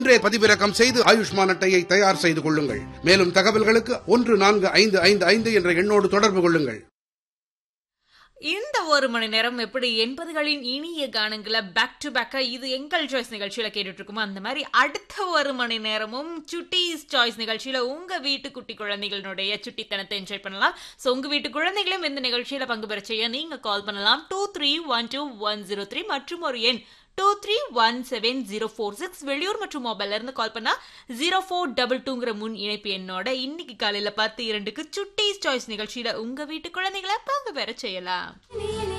இன்றே பதிவிறக்கம் செய்து ஆயுஷ்மான் அட்டையை தயார் செய்து கொள்ளுங்கள் மேலும் தகவல்களுக்கு ஒன்று நான்கு ஐந்து ஐந்து ஐந்து என்ற எண்ணோடு தொடர்பு கொள்ளுங்கள் இந்த ஒரு மணி நேரம் எப்படி எண்பதுகளின் இனிய கானங்களை பேக் டு பேக்கா இது எங்கள் சாய்ஸ் நிகழ்ச்சியில கேட்டுட்டு இருக்குமோ அந்த மாதிரி அடுத்த ஒரு மணி நேரமும் சுட்டீஸ் சாய்ஸ் நிகழ்ச்சியில உங்க வீட்டு குட்டி குழந்தைகளுடைய சுட்டித்தனத்தை என்ஜாய் பண்ணலாம் ஸோ உங்க வீட்டு குழந்தைகளும் இந்த நிகழ்ச்சியில பங்கு பெற செய்ய நீங்க கால் பண்ணலாம் two three one two one zero three மற்றும் ஒரு எண் two three one seven zero four six வெளியூர் மற்றும் மொபைல்ல இருந்து கால் பண்ணா ஜீரோ ஃபோர் டபுள் டூங்கிற முன் இணைப்பு எண்ணோட இன்னைக்கு காலையில பத்து இரண்டுக்கு சுட்டீஸ் சாய்ஸ் நிகழ்ச்சியில உங்க வீட்டு குழந்தைகளை பங்கு பெற செய்யலாம்